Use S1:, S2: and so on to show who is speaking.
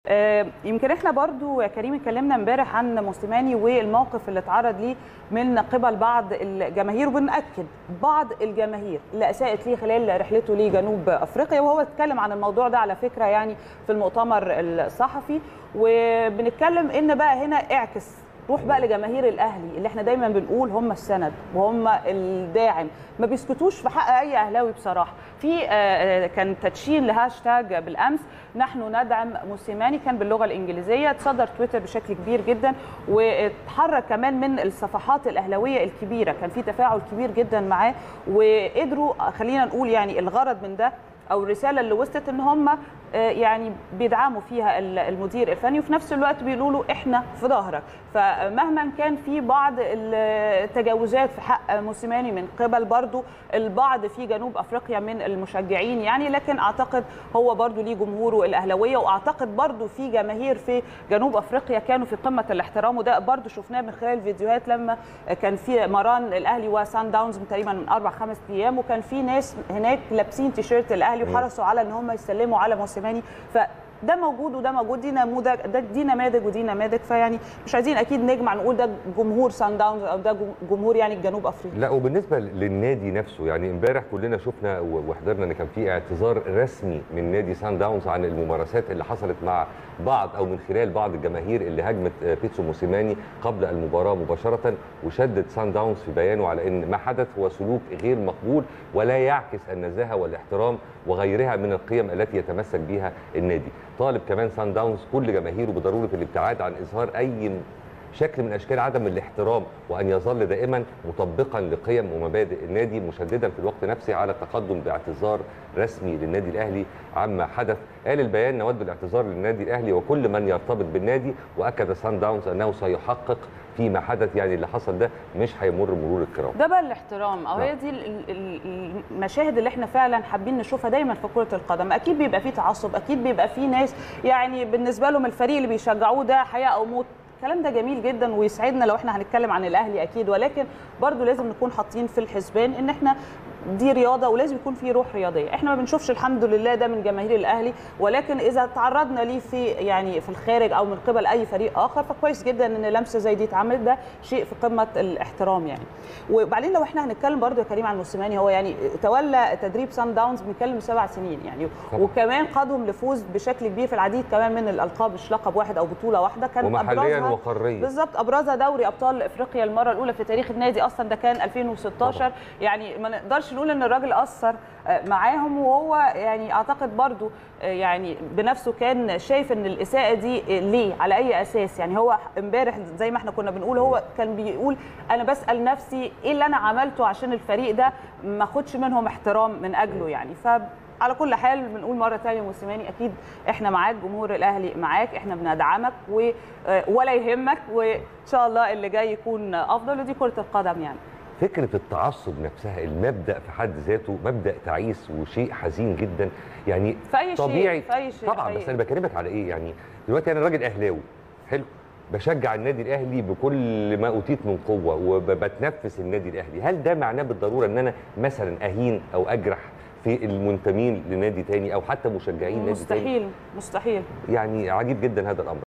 S1: آه، يمكن احنا برضو يا كريم اتكلمنا امبارح عن موسيماني والموقف اللي اتعرض ليه من قبل بعض الجماهير وبنأكد بعض الجماهير اللي اساءت ليه خلال رحلته لجنوب افريقيا وهو اتكلم عن الموضوع ده على فكره يعني في المؤتمر الصحفي وبنتكلم ان بقى هنا اعكس روح بقى لجماهير الاهلي اللي احنا دايما بنقول هم السند وهم الداعم ما بيسكتوش في حق اي اهلاوي بصراحه في آه، كان تدشين لهاشتاج بالامس نحن ندعم موسيماني كان باللغه الانجليزيه تصدر تويتر بشكل كبير جدا واتحرك كمان من الصفحات الاهلاويه الكبيره كان في تفاعل كبير جدا معاه وقدروا خلينا نقول يعني الغرض من ده او الرساله اللي وصلت ان هم يعني بيدعموا فيها المدير الفني وفي نفس الوقت بيقولوا له احنا في ظهرك فمهما كان في بعض التجاوزات في حق موسيماني من قبل برضو البعض في جنوب افريقيا من المشجعين يعني لكن اعتقد هو برضو ليه جمهوره الاهلاويه واعتقد برضو في جماهير في جنوب افريقيا كانوا في قمه الاحترام وده برضو شفناه من خلال الفيديوهات لما كان في مران الاهلي وسان داونز من تقريبا من اربع خمس ايام وكان في ناس هناك لابسين تيشيرت الاهلي وحرصوا على ان هم يسلموا على موسيماني فده موجود وده موجود دي نموذج ده دي نماذج ودي نماذج فيعني مش عايزين اكيد نجمع نقول ده جمهور سان داونز او ده جمهور يعني جنوب افريقيا
S2: لا وبالنسبه للنادي نفسه يعني امبارح كلنا شفنا وحضرنا ان كان في اعتذار رسمي من نادي سان داونز عن الممارسات اللي حصلت مع بعض او من خلال بعض الجماهير اللي هاجمت بيتسو موسيماني قبل المباراه مباشره وشدد سان داونز في بيانه على ان ما حدث هو سلوك غير مقبول ولا يعكس النزاهه والاحترام وغيرها من القيم التي يتمسك بها النادي طالب كمان سان داونز كل جماهيره بضروره الابتعاد عن اظهار اي شكل من اشكال عدم الاحترام وان يظل دائما مطبقا لقيم ومبادئ النادي مشددا في الوقت نفسه على التقدم باعتذار رسمي للنادي الاهلي عما حدث قال البيان نود بالاعتذار للنادي الاهلي وكل من يرتبط بالنادي واكد سان داونز انه سيحقق فيما حدث يعني اللي حصل ده مش هيمر مرور الكرام
S1: ده بقى الاحترام او هي دي المشاهد اللي احنا فعلا حابين نشوفها دايما في كره القدم اكيد بيبقى فيه تعصب اكيد بيبقى فيه ناس يعني بالنسبه لهم الفريق اللي بيشجعوه ده حياه او موت الكلام ده جميل جدا ويسعدنا لو احنا هنتكلم عن الاهلي اكيد ولكن برضو لازم نكون حاطين في الحسبان ان احنا دي رياضه ولازم يكون في روح رياضيه احنا ما بنشوفش الحمد لله ده من جماهير الاهلي ولكن اذا تعرضنا ليه في يعني في الخارج او من قبل اي فريق اخر فكويس جدا ان لمسه زي دي اتعملت ده شيء في قمه الاحترام يعني وبعدين لو احنا هنتكلم برضو يا كريم عن موسيماني هو يعني تولى تدريب سان داونز بنتكلم سبع سنين يعني وكمان قادهم لفوز بشكل كبير في العديد كمان من الالقاب مش لقب واحد او بطوله واحده
S2: كان ومحليا وقاريا
S1: بالظبط ابرزها دوري ابطال افريقيا المره الاولى في تاريخ النادي اصلا ده كان 2016 طبعا. يعني ما نقدرش نقول ان الراجل اثر معاهم وهو يعني اعتقد برضو يعني بنفسه كان شايف ان الاساءه دي ليه على اي اساس يعني هو امبارح زي ما احنا كنا بنقول هو كان بيقول انا بسال نفسي ايه اللي انا عملته عشان الفريق ده ما اخدش منهم احترام من اجله يعني ف على كل حال بنقول مره ثانيه موسيماني اكيد احنا معاك جمهور الاهلي معاك احنا بندعمك و... ولا يهمك وان شاء الله اللي جاي يكون افضل ودي كره القدم يعني
S2: فكره التعصب نفسها المبدا في حد ذاته مبدا تعيس وشيء حزين جدا يعني
S1: في أي
S2: طبيعي
S1: شيء. في أي شيء.
S2: طبعا بس انا بكلمك على ايه يعني دلوقتي انا راجل اهلاوي حلو بشجع النادي الاهلي بكل ما اوتيت من قوه وبتنفس النادي الاهلي هل ده معناه بالضروره ان انا مثلا اهين او اجرح في المنتمين لنادي تاني او حتى مشجعين نادي
S1: مستحيل
S2: تاني
S1: مستحيل
S2: يعني عجيب جدا هذا الامر